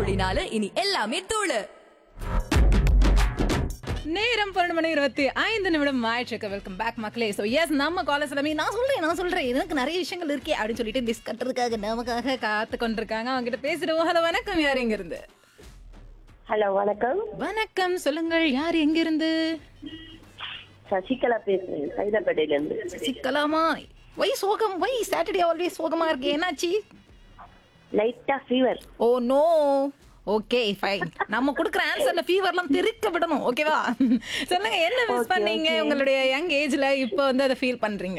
புள்ளி நாலு இனி எல்லாமே தூளு நேரம் பன்னெண்டு மணி இருபத்தி ஐந்து நிமிடம் ஆயிடுச்சு வெல்கம் பேக் மக்களே ஸோ எஸ் நம்ம காலேஜ் எல்லாமே நான் சொல்றேன் நான் சொல்றேன் எனக்கு நிறைய விஷயங்கள் இருக்கே அப்படின்னு சொல்லிட்டு மிஸ் கட்டுறதுக்காக நமக்காக காத்து கொண்டிருக்காங்க அவங்க கிட்ட பேசிடுவோம் ஹலோ வணக்கம் யார் எங்க இருந்து ஹலோ வணக்கம் வணக்கம் சொல்லுங்கள் யார் எங்க இருந்து சசிகலா பேசுறேன் சைதாப்பேட்டையில இருந்து சிக்கலாமா வை சோகம் வை சாட்டர்டே ஆல்வேஸ் சோகமா இருக்கு என்னாச்சு லைட்டா fever oh no okay fine நம்ம கொடுக்குற ஆன்சர்ல ஃபீவர்லாம் தெறிக்க விடணும் ஓகேவா சொல்லுங்க என்ன மிஸ் பண்ணீங்க உங்களுடைய யங் ஏஜ்ல இப்போ வந்து அதை ஃபீல் பண்றீங்க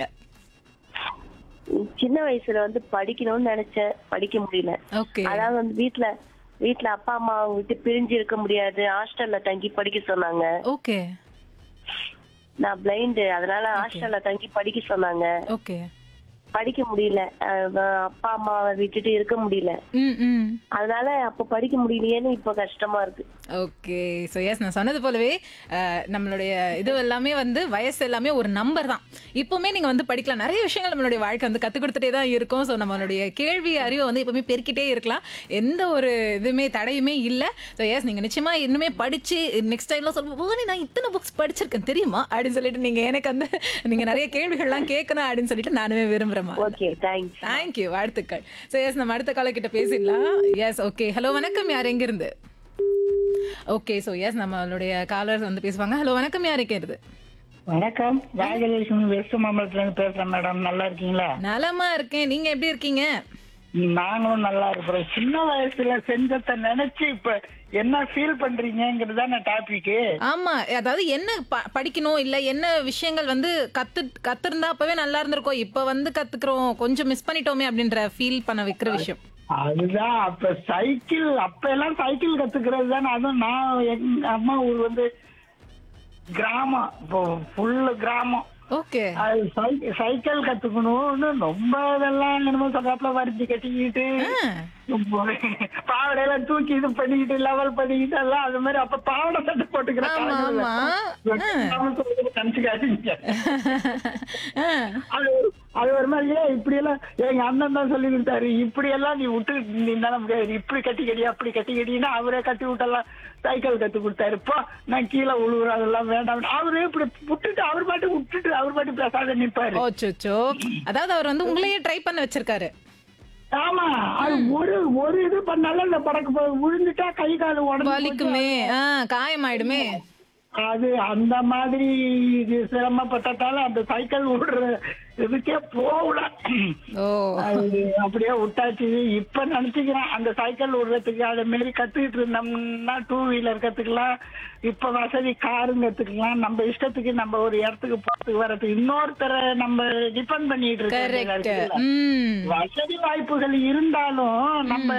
சின்ன வயசுல வந்து படிக்கணும்னு நினைச்சேன் படிக்க முடியல ஓகே அதாவது வந்து வீட்ல வீட்ல அப்பா அம்மா விட்டு பிரிஞ்சு இருக்க முடியாது ஹாஸ்டல்ல தங்கி படிக்க சொன்னாங்க ஓகே நான் பிளைண்டு அதனால ஹாஸ்டல்ல தங்கி படிக்க சொன்னாங்க ஓகே படிக்க முடியல அஹ் அப்பா அம்மாவை விட்டுட்டு இருக்க முடியல ம் ம் அதனால அப்ப படிக்க முடியலையேன்னு இப்ப கஷ்டமா இருக்கு ஓகே ஸோ எஸ் நான் சொன்னது போலவே அஹ், நம்மளுடைய இது எல்லாமே வந்து வயசு எல்லாமே ஒரு நம்பர் தான் இப்போவுமே நீங்கள் வந்து படிக்கலாம் நிறைய விஷயங்கள் நம்மளுடைய வாழ்க்கை வந்து கற்றுக் கொடுத்துட்டே தான் இருக்கும் ஸோ நம்மளுடைய கேள்வி அறிவை வந்து எப்பவுமே பெருக்கிட்டே இருக்கலாம் எந்த ஒரு இதுவுமே தடையுமே இல்லை ஸோ எஸ் நீங்கள் நிச்சயமாக இன்னுமே படித்து நெக்ஸ்ட் டைம்லாம் சொல்லுவோம் நான் இத்தனை புக்ஸ் படிச்சிருக்கேன் தெரியுமா அப்படின்னு சொல்லிட்டு நீங்கள் எனக்கு வந்து நீங்கள் நிறைய கேள்விகள்லாம் கேட்கணும் அப்படின்னு சொல்லிட்டு நானுமே விரும்புகிறேன் ஓகே தேங்க்ஸ் தேங்க்யூ வாழ்த்துக்கள் ஸோ எஸ் நம்ம அடுத்த கால கிட்ட பேசிடலாம் எஸ் ஓகே ஹலோ வணக்கம் யார் எங்கிருந்து ஓகே ஸோ எஸ் நம்மளுடைய காலர்ஸ் வந்து பேசுவாங்க ஹலோ வணக்கம் யார் இருக்கிறது வணக்கம் ராஜலட்சுமி வெஸ்ட் மாம்பலத்துல இருந்து பேசுறேன் மேடம் நல்லா இருக்கீங்களா நலமா இருக்கேன் நீங்க எப்படி இருக்கீங்க நாங்களும் நல்லா இருக்கிறோம் சின்ன வயசுல செஞ்சதை நினைச்சு இப்ப என்ன ஃபீல் பண்றீங்கிறது தானே டாபிக் ஆமா அதாவது என்ன ப- படிக்கணும் இல்ல என்ன விஷயங்கள் வந்து கத்து கத்திருந்தா அப்பவே நல்லா இருந்திருக்கும் இப்ப வந்து கத்துக்கிறோம் கொஞ்சம் மிஸ் பண்ணிட்டோமே அப்படின்ற ஃபீல் பண்ண வைக்கிற விஷயம் அதுதான் அப்ப சைக்கிள் அப்ப எல்லாம் சைக்கிள் கத்துக்கிறது தானே அதுவும் நான் எங்க அம்மா ஊர் வந்து கிராமம் இப்போ ஃபுல்லு கிராமம் ஓகே அது சை- சைக்கிள் கத்துக்கணும்னு ரொம்ப இதெல்லாம் என்னமோ சொல்லாப்புல வரிஞ்சு கட்டிக்கிட்டு பாவடையெல்லாம் தூக்கி இது பண்ணிக்கிட்டு லெவல் பண்ணிக்கிட்டு எல்லாம் அது மாதிரி அப்ப பாவடை சட்டை போட்டுக்கிற ஆமா ஆமா நினைச்சுக்காதீங்க அது அது ஒரு மாதிரி ஏன் இப்படி எல்லாம் எங்க அண்ணன் தான் சொல்லி கொடுத்தாரு இப்படி எல்லாம் நீ விட்டு நீ இருந்தாலும் முடியாது இப்படி கட்டி கடி அப்படி கட்டி கடினா அவரே கட்டி விட்டெல்லாம் சைக்கிள் கத்து கொடுத்தாரு இப்போ நான் கீழே உழுவுறேன் அதெல்லாம் வேண்டாம் அவரே இப்படி விட்டுட்டு அவர் பாட்டு விட்டுட்டு அவர் பாட்டு பேசாத நிப்பாரு ஓச்சோச்சோ அதாவது அவர் வந்து உங்களையே ட்ரை பண்ண வச்சிருக்காரு ஆமா அது ஒரு ஒரு இது பண்ணாலும் இந்த படக்கு போய் விழுந்துட்டா கை கால் உடம்பு வலிக்குமே ஆ காயமாயிடுமே அது அந்த மாதிரி இது சிரமப்பட்டதால அந்த சைக்கிள் விடுற இதுக்கே போகல ஓ அது அப்படியே விட்டாச்சு இப்ப நினைச்சுக்கிறேன் அந்த சைக்கிள் விடுறதுக்கு அதை மாரி கத்துக்கிட்டு இருந்தோம்னா டூ வீலர் கத்துக்கலாம் இப்ப வசதி காரும் கத்துக்கலாம் நம்ம இஷ்டத்துக்கு நம்ம ஒரு இடத்துக்கு போறதுக்கு வர்றதுக்கு இன்னொருத்தரை நம்ம டிபெண்ட் பண்ணிட்டு கரெக்ட் இருக்கோம் ம் வசதி வாய்ப்புகள் இருந்தாலும் நம்ம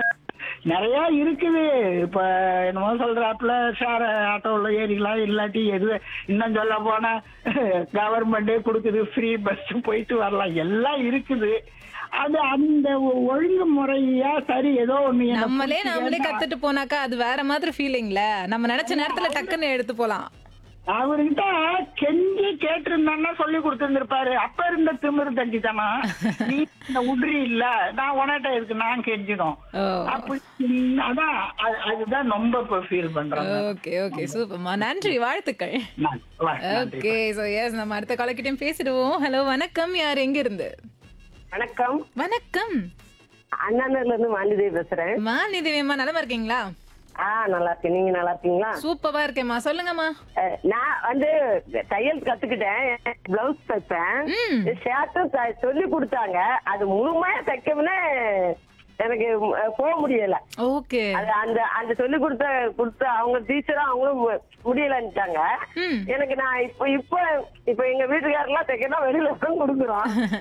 நிறைய இருக்குது இப்ப என்னமோ சொல்றாப்புல ஷேர் ஆட்டோல ஏறிக்கலாம் இல்லாட்டி எது இன்னும் சொல்ல போனா கவர்மெண்டே கொடுக்குது ஃப்ரீ பஸ் போயிட்டு வரலாம் எல்லாம் இருக்குது அது அந்த ஒ- ஒழுங்குமுறையா சரி ஏதோ ஒண்ணு என்னை நம்மளே பிடிச்சி நாமளே ஏன்னா, கத்துட்டு போனாக்கா அது வேற மாதிரி ஃபீலிங்ல நம்ம நினைச்ச நேரத்துல டக்குன்னு எடுத்து போலாம் அவர்கிட்ட கெஞ்சி கேட்டிருந்தான்னா சொல்லி கொடுத்திருந்திருப்பாரு அப்ப இருந்த திமிரு தண்டித்தனா நீ இந்த உட்ரி இல்ல நான் உனட்ட இருக்கு நான் கெஞ்சிடும் ஓ அப்படி ம், அதான் அது- அதுதான் ரொம்ப இப்ப ஃபீல் பண்றேன் ஓகே ஓகே சூப்பர்மா நன்றி வாழ்த்துக்கள் நான். வா, நன்றி. ஓகே சோ எஸ் நம்ம அடுத்த காலக்கிட்டையும் பேசிடுவோம் ஹலோ வணக்கம் யார் எங்க இருந்து வணக்கம் வணக்கம் அண்ணாநகர்ல இருந்து வாண்டிதேவி பேசுறேன் மா நிதிவேமா நலமா இருக்கீங்களா ஆ நல்லா இருக்கேன் நீங்க நல்லா இருக்கீங்களா சூப்பரா இருக்கேம்மா சொல்லுங்கம்மா அஹ், நான் வந்து தையல் கத்துக்கிட்டேன் பிளவுஸ் தைப்பேன் ம். ஷர்ட்டும் த- சொல்லி கொடுத்தாங்க அது முழுமையா தைக்கணும்னு எனக்கு அஹ், போக முடியல ஓகே அது அந்த அந்த சொல்லி கொடுத்த கொடுத்த அவங்க டீச்சரும் அவங்களும் மு- முடியலன்ட்டாங்க ம் எனக்கு நான் இப்போ இப்போ இப்போ எங்க வீட்டுக்காரெல்லாம் தைக்கணும் வெளியில தான் கொடுக்குறோம்